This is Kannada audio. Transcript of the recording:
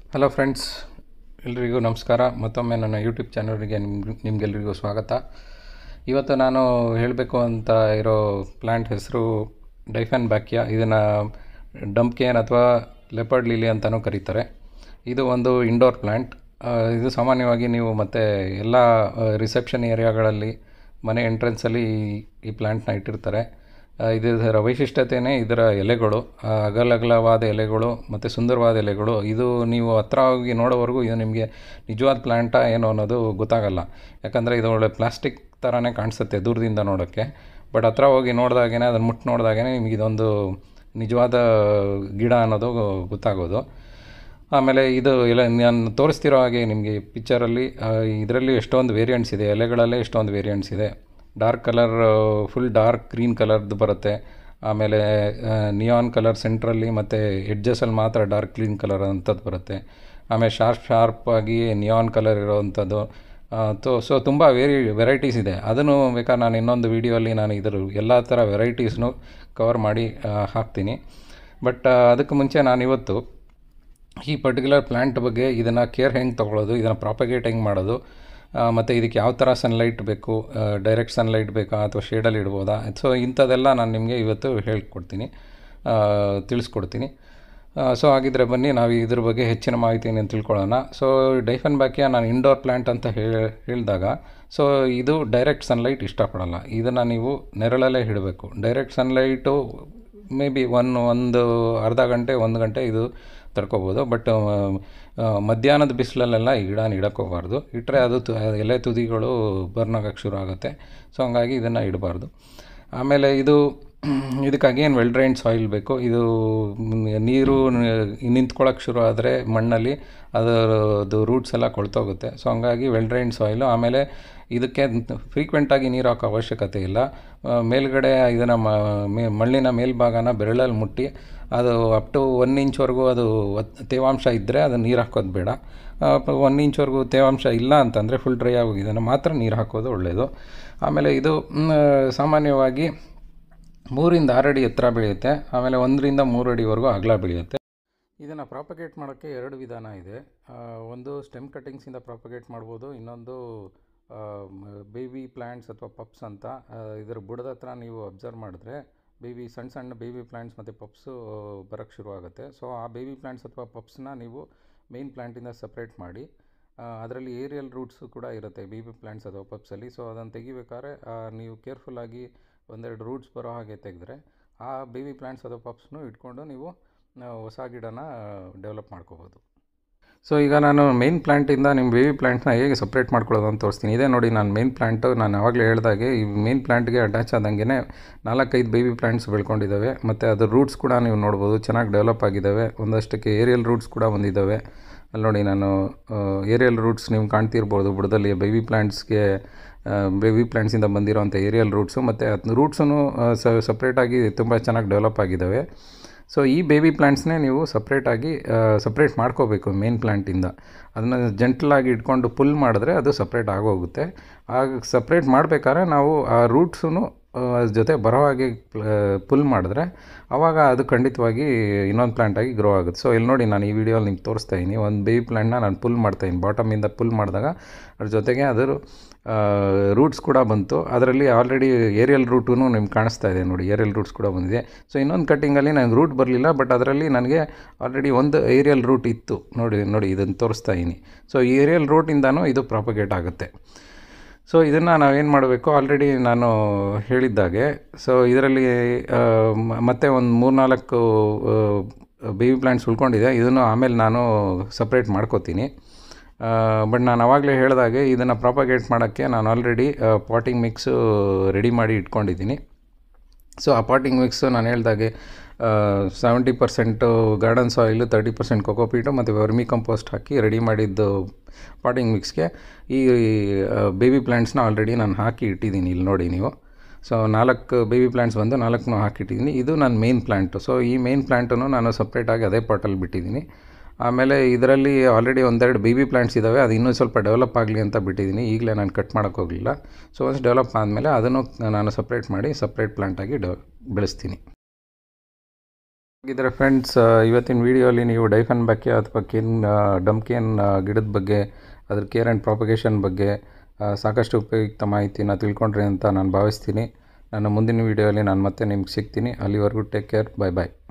ಹಲೋ ಫ್ರೆಂಡ್ಸ್ ಎಲ್ರಿಗೂ ನಮಸ್ಕಾರ ಮತ್ತೊಮ್ಮೆ ನನ್ನ ಯೂಟ್ಯೂಬ್ ಚಾನಲ್ಗೆ ನಿಮ್ಗೆ ನಿಮಗೆಲ್ರಿಗೂ ಸ್ವಾಗತ ಇವತ್ತು ನಾನು ಹೇಳಬೇಕು ಅಂತ ಇರೋ ಪ್ಲ್ಯಾಂಟ್ ಹೆಸರು ಡೈಫನ್ ಬ್ಯಾಕ್ಯಾ ಇದನ್ನು ಡಂಪ್ಕೇನ್ ಅಥವಾ ಲೆಪರ್ಡ್ ಲಿಲಿ ಅಂತಲೂ ಕರೀತಾರೆ ಇದು ಒಂದು ಇಂಡೋರ್ ಪ್ಲ್ಯಾಂಟ್ ಇದು ಸಾಮಾನ್ಯವಾಗಿ ನೀವು ಮತ್ತು ಎಲ್ಲ ರಿಸೆಪ್ಷನ್ ಏರಿಯಾಗಳಲ್ಲಿ ಮನೆ ಎಂಟ್ರೆನ್ಸಲ್ಲಿ ಈ ಪ್ಲ್ಯಾಂಟ್ನ ಇಟ್ಟಿರ್ತಾರೆ ಆ, ಇದರ ವೈಶಿಷ್ಟ್ಯತೆಯೇ ಇದರ ಎಲೆಗಳು ಆ, ಅಗಲಗಲವಾದ ಎಲೆಗಳು ಮತ್ತು ಸುಂದರವಾದ ಎಲೆಗಳು ಇದು ನೀವು ಹತ್ರ ಹೋಗಿ ನೋಡೋವರೆಗೂ ಇದು ನಿಮಗೆ ನಿಜವಾದ ಪ್ಲ್ಯಾಂಟಾ ಏನು ಅನ್ನೋದು ಗೊತ್ತಾಗಲ್ಲ ಯಾಕಂದರೆ ಇದು ಒಳ್ಳೆ ಪ್ಲಾಸ್ಟಿಕ್ ಥರನೇ ಕಾಣಿಸುತ್ತೆ ದೂರದಿಂದ ನೋಡೋಕ್ಕೆ ಬಟ್ ಹತ್ರ ಹೋಗಿ ನೋಡಿದಾಗೇ ಅದನ್ನು ಮುಟ್ಟು ನೋಡಿದಾಗೇ ನಿಮಗೆ ಇದೊಂದು ನಿಜವಾದ ಗಿಡ ಅನ್ನೋದು ಗೊತ್ತಾಗೋದು ಆಮೇಲೆ ಇದು ಎಲ್ಲ ನಾನು ತೋರಿಸ್ತಿರೋ ಹಾಗೆ ನಿಮಗೆ ಪಿಕ್ಚರಲ್ಲಿ ಇದರಲ್ಲಿ ಎಷ್ಟೊಂದು ವೇರಿಯಂಟ್ಸ್ ಇದೆ ಎಲೆಗಳಲ್ಲೇ ಎಷ್ಟೊಂದು ವೇರಿಯಂಟ್ಸ್ ಇದೆ dark colour full dark green ಕಲರ್ದು ಬರುತ್ತೆ ಆಮೇಲೆ ನಿಯಾನ್ ಕಲರ್ ಸೆಂಟ್ರಲ್ಲಿ ಮತ್ತು ಎಡ್ಜಸಲ್ಲಿ ಮಾತ್ರ ಡಾರ್ಕ್ ಗ್ರೀನ್ ಕಲರ್ ಅಂಥದ್ದು ಬರುತ್ತೆ ಆಮೇಲೆ ಶಾರ್ಪ್ ಶಾರ್ಪಾಗಿ ನಿಯಾನ್ ಕಲರ್ ಇರೋವಂಥದ್ದು ತೋ ಸೊ ತುಂಬ ವೇರಿ ವೆರೈಟೀಸ್ ಇದೆ ಅದನ್ನು ಬೇಕಾದ್ರೆ ನಾನು ಇನ್ನೊಂದು ವೀಡಿಯೋಲ್ಲಿ ನಾನು ಇದರ ಎಲ್ಲ ಥರ ವೆರೈಟೀಸ್ನು ಕವರ್ ಮಾಡಿ ಆ, ಹಾಕ್ತೀನಿ ಬಟ್ ಅದಕ್ಕೆ ಮುಂಚೆ ನಾನಿವತ್ತು ಈ ಪರ್ಟಿಕ್ಯುಲರ್ ಪ್ಲ್ಯಾಂಟ್ ಬಗ್ಗೆ ಇದನ್ನು ಕೇರ್ ಹೆಂಗೆ ತೊಗೊಳೋದು ಇದನ್ನು ಪ್ರಾಪಗೇಟ್ ಹೆಂಗೆ ಮಾಡೋದು ಮತ್ತು ಇದಕ್ಕೆ ಯಾವ ಥರ ಸನ್ಲೈಟ್ ಬೇಕು ಡೈರೆಕ್ಟ್ ಸನ್ಲೈಟ್ ಬೇಕಾ ಅಥವಾ ಶೇಡಲ್ಲಿ ಇಡ್ಬೋದಾ ಸೊ ಇಂಥದ್ದೆಲ್ಲ ನಾನು ನಿಮಗೆ ಇವತ್ತು ಹೇಳ್ಕೊಡ್ತೀನಿ ಆ, ತಿಳಿಸ್ಕೊಡ್ತೀನಿ ಸೊ ಹಾಗಿದ್ರೆ ಬನ್ನಿ ನಾವು ಇದ್ರ ಬಗ್ಗೆ ಹೆಚ್ಚಿನ ಮಾಹಿತಿಯನ್ನು ತಿಳ್ಕೊಳ್ಳೋಣ ಸೊ ಡೈಫನ್ ಬ್ಯಾಕ್ಯಾ ನಾನು ಇಂಡೋರ್ ಪ್ಲ್ಯಾಂಟ್ ಅಂತ ಹೇಳಿ ಹೇಳಿದಾಗ ಸೊ ಇದು ಡೈರೆಕ್ಟ್ ಸನ್ಲೈಟ್ ಇಷ್ಟಪಡಲ್ಲ ಇದನ್ನು ನೀವು ನೆರಳಲ್ಲೇ ಇಡಬೇಕು direct sunlight may be one ಒಂದು ಅರ್ಧ ಗಂಟೆ ಒಂದು ಗಂಟೆ ಇದು ತಡ್ಕೋಬೋದು ಬಟ್ ಮಧ್ಯಾಹ್ನದ ಬಿಸಿಲಲ್ಲೆಲ್ಲ ಈ ಗಿಡನ ಇಡೋಕ್ಕೋಗ್ಬಾರ್ದು ಇಟ್ಟರೆ ಅದು ತು ಎಲೆ ತುದಿಗಳು ಬರ್ನ್ ಆಗೋಕ್ಕೆ ಶುರು ಆಗುತ್ತೆ ಸೊ ಹಂಗಾಗಿ ಇದನ್ನು ಇಡಬಾರ್ದು ಆಮೇಲೆ ಇದು ಇದಕ್ಕೆ ಅಗೇನ್ ವೆಲ್ ಡ್ರೈನ್ಡ್ ಸಾಯಿಲ್ ಬೇಕು ಇದು ನೀರು ನಿಂತ್ಕೊಳ್ಳೋಕೆ ಶುರು ಆದರೆ ಮಣ್ಣಲ್ಲಿ ಅದರದ್ದು ರೂಟ್ಸ್ ಎಲ್ಲ ಕೊಳ್ತೋಗುತ್ತೆ ಸೊ ಹಂಗಾಗಿ ವೆಲ್ ಡ್ರೈನ್ಡ್ ಸಾಯಿಲು ಆಮೇಲೆ ಇದಕ್ಕೆ ಫ್ರೀಕ್ವೆಂಟಾಗಿ ನೀರು ಹಾಕೋ ಅವಶ್ಯಕತೆ ಇಲ್ಲ ಆ, ಮೇಲ್ಗಡೆ ಇದನ್ನು ಮಣ್ಣಿನ ಮೇಲ್ಭಾಗನ ಬೆರಳಲ್ಲಿ ಮುಟ್ಟಿ ಅದು ಅಪ್ ಟು ಒನ್ ಇಂಚ್ವರೆಗೂ ಅದು ಒತ್- ತೇವಾಂಶ ಇದ್ದರೆ ಅದು ನೀರು ಹಾಕೋದು ಬೇಡ ಒನ್ ಇಂಚ್ವರೆಗೂ ತೇವಾಂಶ ಇಲ್ಲ ಅಂತಂದರೆ ಫುಲ್ ಡ್ರೈ ಆಗೋಗಿದ್ದನ್ನು ಮಾತ್ರ ನೀರು ಹಾಕೋದು ಒಳ್ಳೆಯದು ಆಮೇಲೆ ಇದು ಮ್, ಸಾಮಾನ್ಯವಾಗಿ ಮೂರಿಂದ ಆರು ಅಡಿ ಎತ್ತರ ಬೆಳೆಯುತ್ತೆ ಆಮೇಲೆ ಒಂದರಿಂದ ಮೂರು ಅಡಿವರೆಗೂ ಅಗಲ ಬೆಳೆಯುತ್ತೆ ಇದನ್ನು ಪ್ರಾಪಗೇಟ್ ಮಾಡೋಕ್ಕೆ ಎರಡು ವಿಧಾನ ಇದೆ ಆ, ಒಂದು ಸ್ಟೆಮ್ ಕಟ್ಟಿಂಗ್ಸಿಂದ ಪ್ರಾಪಗೇಟ್ ಮಾಡ್ಬೋದು ಇನ್ನೊಂದು ಬೇಬಿ ಪ್ಲ್ಯಾಂಟ್ಸ್ ಅಥವಾ ಪಪ್ಸ್ ಅಂತ ಆ, ಇದರ ಬುಡದ ಹತ್ರ ನೀವು ಅಬ್ಸರ್ವ್ ಮಾಡಿದ್ರೆ ಬೇಬಿ ಸಣ್ಣ ಸಣ್ಣ ಬೇಬಿ ಪ್ಲ್ಯಾಂಟ್ಸ್ ಮತ್ತು ಪಪ್ಸು ಬರೋಕ್ಕೆ ಶುರು ಆಗುತ್ತೆ ಸೊ ಆ ಬೇಬಿ ಪ್ಲ್ಯಾಂಟ್ಸ್ ಅಥವಾ ಪಪ್ಸ್ನ ನೀವು ಮೇನ್ ಪ್ಲ್ಯಾಂಟಿಂದ ಸಪ್ರೇಟ್ ಮಾಡಿ ಅದರಲ್ಲಿ ಏರಿಯಲ್ ರೂಟ್ಸು ಕೂಡ ಇರುತ್ತೆ ಬೇಬಿ ಪ್ಲ್ಯಾಂಟ್ಸ್ ಅಥವಾ ಪಪ್ಸಲ್ಲಿ ಸೊ ಅದನ್ನು ತೆಗಿಬೇಕಾದ್ರೆ ಆ, ನೀವು ಕೇರ್ಫುಲ್ಲಾಗಿ ಒಂದೆರಡು ರೂಟ್ಸ್ ಬರೋ ಹಾಗೆ ತೆಗೆದ್ರೆ ಆ ಬೇಬಿ ಪ್ಲ್ಯಾಂಟ್ಸ್ ಅಥವಾ ಪಪ್ಸ್ನು ಇಟ್ಕೊಂಡು ನೀವು ಆ, ಹೊಸ ಗಿಡನ ಡೆವಲಪ್ ಮಾಡ್ಕೋಬೋದು ಸೊ ಈಗ ನಾನು ಮೇನ್ ಪ್ಲ್ಯಾಂಟಿಂದ ನಿಮ್ಮ ಬೇಬಿ ಪ್ಲ್ಯಾಂಟ್ನ ಹೇಗೆ ಸಪ್ರೇಟ್ ಮಾಡ್ಕೊಳ್ಳೋದು ಅಂತ ತೋರಿಸ್ತೀನಿ ಇದೇ ನೋಡಿ ನಾನು ಮೇನ್ ಪ್ಲ್ಯಾಂಟು ನಾನು ಆವಾಗಲೇ ಹೇಳ್ದಾಗೆ ಈ ಮೇನ್ ಪ್ಲ್ಯಾಂಟ್ಗೆ ಅಟ್ಯಾಚ್ ಆದಂಗೆ ನಾಲ್ಕೈದು ಬೇಬಿ ಪ್ಲ್ಯಾಂಟ್ಸ್ ಬೆಳ್ಕೊಂಡಿದ್ದಾವೆ ಮತ್ತು ಅದ್ರ ರೂಟ್ಸ್ ಕೂಡ ನೀವು ನೋಡ್ಬೋದು ಚೆನ್ನಾಗಿ ಡೆವಲಪ್ ಆಗಿದ್ದಾವೆ ಒಂದಷ್ಟಕ್ಕೆ ಏರಿಯಲ್ ರೂಟ್ಸ್ ಕೂಡ ಬಂದಿದ್ದಾವೆ ಅಲ್ಲಿ ನೋಡಿ ನಾನು ಏರಿಯಲ್ ರೂಟ್ಸ್ ನೀವು ಕಾಣ್ತಿರ್ಬೋದು ಬುಡದಲ್ಲಿ ಬೇಬಿ ಪ್ಲ್ಯಾಂಟ್ಸ್ಗೆ ಬೇಬಿ ಪ್ಲ್ಯಾಂಟ್ಸಿಂದ ಬಂದಿರೋಂಥ ಏರಿಯಲ್ ರೂಟ್ಸು ಮತ್ತು ಅದು ರೂಟ್ಸೂ ಸಪ್ರೇಟಾಗಿ ತುಂಬ ಚೆನ್ನಾಗಿ ಡೆವಲಪ್ ಆಗಿದ್ದಾವೆ ಸೊ ಈ ಬೇಬಿ ಪ್ಲ್ಯಾಂಟ್ಸ್ನೇ ನೀವು ಸಪ್ರೇಟಾಗಿ ಸಪ್ರೇಟ್ ಮಾಡ್ಕೋಬೇಕು ಮೇನ್ ಪ್ಲ್ಯಾಂಟಿಂದ ಅದನ್ನು ಜಂಟಲಾಗಿ ಇಟ್ಕೊಂಡು ಪುಲ್ ಮಾಡಿದ್ರೆ ಅದು ಸಪ್ರೇಟ್ ಆಗೋಗುತ್ತೆ ಆಗ ಸಪ್ರೇಟ್ ಮಾಡಬೇಕಾದ್ರೆ ನಾವು ಆ ರೂಟ್ಸೂ ಜೊತೆ ಬರೋ ಹಾಗೆ ಪುಲ್ ಮಾಡಿದ್ರೆ ಆವಾಗ ಅದು ಖಂಡಿತವಾಗಿ ಇನ್ನೊಂದು ಪ್ಲ್ಯಾಂಟಾಗಿ ಗ್ರೋ ಆಗುತ್ತೆ ಸೊ ಇಲ್ಲಿ ನೋಡಿ ನಾನು ಈ ವಿಡಿಯೋಲಿ ನಿಮ್ಗೆ ತೋರಿಸ್ತಾ ಇದ್ದೀನಿ ಒಂದು ಬೇಬಿ ಪ್ಲ್ಯಾಂಟ್ನ ನಾನು ಪುಲ್ ಮಾಡ್ತಾಯಿದ್ದೀನಿ ಬಾಟಮಿಂದ ಪುಲ್ ಮಾಡಿದಾಗ ಅದ್ರ ಜೊತೆಗೆ ಅದರ ರೂಟ್ಸ್ ಕೂಡ ಬಂತು ಅದರಲ್ಲಿ ಆಲ್ರೆಡಿ ಏರಿಯಲ್ ರೂಟೂ ನಿಮ್ಗೆ ಕಾಣಿಸ್ತಾ ಇದೆ ನೋಡಿ ಏರಿಯಲ್ ರೂಟ್ಸ್ ಕೂಡ ಬಂದಿದೆ ಸೊ ಇನ್ನೊಂದು ಕಟ್ಟಿಂಗಲ್ಲಿ ನನಗೆ ರೂಟ್ ಬರಲಿಲ್ಲ ಬಟ್ ಅದರಲ್ಲಿ ನನಗೆ ಆಲ್ರೆಡಿ ಒಂದು ಏರಿಯಲ್ ರೂಟ್ ಇತ್ತು ನೋಡಿ ನೋಡಿ ಇದನ್ನು ತೋರಿಸ್ತಾ ಇದ್ದೀನಿ ಸೊ ಈ ಏರಿಯಲ್ ರೂಟಿಂದನೂ ಇದು ಪ್ರಾಪಗೇಟ್ ಆಗುತ್ತೆ ಸೊ ಇದನ್ನು ನಾವೇನು ಮಾಡಬೇಕು ಆಲ್ರೆಡಿ ನಾನು ಹೇಳಿದ್ದಾಗೆ ಸೊ ಇದರಲ್ಲಿ ಆ, ಮ- ಮತ್ತೆ ಒಂದು ಮೂರ್ನಾಲ್ಕು ಬೇಬಿ ಪ್ಲ್ಯಾಂಟ್ಸ್ ಉಳ್ಕೊಂಡಿದೆ ಇದನ್ನು ಆಮೇಲೆ ನಾನು ಸಪ್ರೇಟ್ ಮಾಡ್ಕೋತೀನಿ ಬಟ್ ನಾನು ಆವಾಗಲೇ ಹೇಳಿದಾಗೆ ಇದನ್ನು ಪ್ರಾಪಗೇಟ್ ಮಾಡೋಕ್ಕೆ ನಾನು ಆಲ್ರೆಡಿ ಪಾಟಿಂಗ್ ಮಿಕ್ಸು ರೆಡಿ ಮಾಡಿ ಇಟ್ಕೊಂಡಿದ್ದೀನಿ ಸೊ ಆ ಪಾಟಿಂಗ್ ಮಿಕ್ಸ್ ನಾನು ಹೇಳ್ದಾಗೆ seventy percent garden soil thirty percent cocopeat ಮತ್ತು ವರ್ಮಿ ಕಂಪೋಸ್ಟ್ ಹಾಕಿ ರೆಡಿ ಮಾಡಿದ್ದು ಪಾಟಿಂಗ್ ಮಿಕ್ಸ್ಗೆ ಈ ಬೇಬಿ ಪ್ಲ್ಯಾಂಟ್ಸ್ನ ಆಲ್ರೆಡಿ ನಾನು ಹಾಕಿ ಇಟ್ಟಿದ್ದೀನಿ ಇಲ್ಲಿ ನೋಡಿ ನೀವು ಸೊ ನಾಲ್ಕು ಬೇಬಿ ಪ್ಲ್ಯಾಂಟ್ಸ್ ಬಂದು ನಾಲ್ಕನ್ನೂ ಹಾಕಿಟ್ಟಿದ್ದೀನಿ ಇದು ನನ್ನ ಮೇನ್ ಪ್ಲ್ಯಾಂಟು ಸೊ ಈ ಮೇನ್ ಪ್ಲ್ಯಾಂಟನ್ನು ನಾನು ಸಪ್ರೇಟಾಗಿ ಅದೇ ಪಾಟಲ್ಲಿ ಬಿಟ್ಟಿದ್ದೀನಿ ಆಮೇಲೆ ಇದರಲ್ಲಿ ಆಲ್ರೆಡಿ ಒಂದೆರಡು ಬೇಬಿ ಪ್ಲ್ಯಾಂಟ್ಸ್ ಇದ್ದಾವೆ ಅದು ಇನ್ನೂ ಸ್ವಲ್ಪ ಡೆವಲಪ್ ಆಗಲಿ ಅಂತ ಬಿಟ್ಟಿದ್ದೀನಿ ಈಗಲೇ ನಾನು ಕಟ್ ಮಾಡೋಕ್ಕೆ ಹೋಗಲಿಲ್ಲ ಸೊ ಒನ್ಸ್ ಡೆವಲಪ್ ಆದಮೇಲೆ ಅದನ್ನು ನಾನು ಸಪ್ರೇಟ್ ಮಾಡಿ ಸಪ್ರೇಟ್ ಪ್ಲ್ಯಾಂಟಾಗಿ ಡೆವ ಬೆಳೆಸ್ತೀನಿ ಹಾಗಿದ್ರೆ ಫ್ರೆಂಡ್ಸ್ ಇವತ್ತಿನ ವಿಡಿಯೋಲಿ ನೀವು ಡೈಫನ್ ಬ್ಯಾಕ್ಯ ಅಥವಾ ಕೇನ್ ಡಮ್ಕೇನ್ ಗಿಡದ ಬಗ್ಗೆ ಅದ್ರ ಕೇರ್ ಆ್ಯಂಡ್ ಪ್ರಾಪಗೇಷನ್ ಬಗ್ಗೆ ಆ, ಸಾಕಷ್ಟು ಉಪಯುಕ್ತ ಮಾಹಿತಿನ ತಿಳ್ಕೊಂಡ್ರಿ ಅಂತ ನಾನು ಭಾವಿಸ್ತೀನಿ ನನ್ನ ಮುಂದಿನ ವಿಡಿಯೋಲಿ ನಾನು ಮತ್ತೆ ನಿಮ್ಗೆ ಸಿಗ್ತೀನಿ ಅಲ್ಲಿವರೆಗೂ ಟೇಕ್ ಕೇರ್ ಬಾಯ್ ಬಾಯ್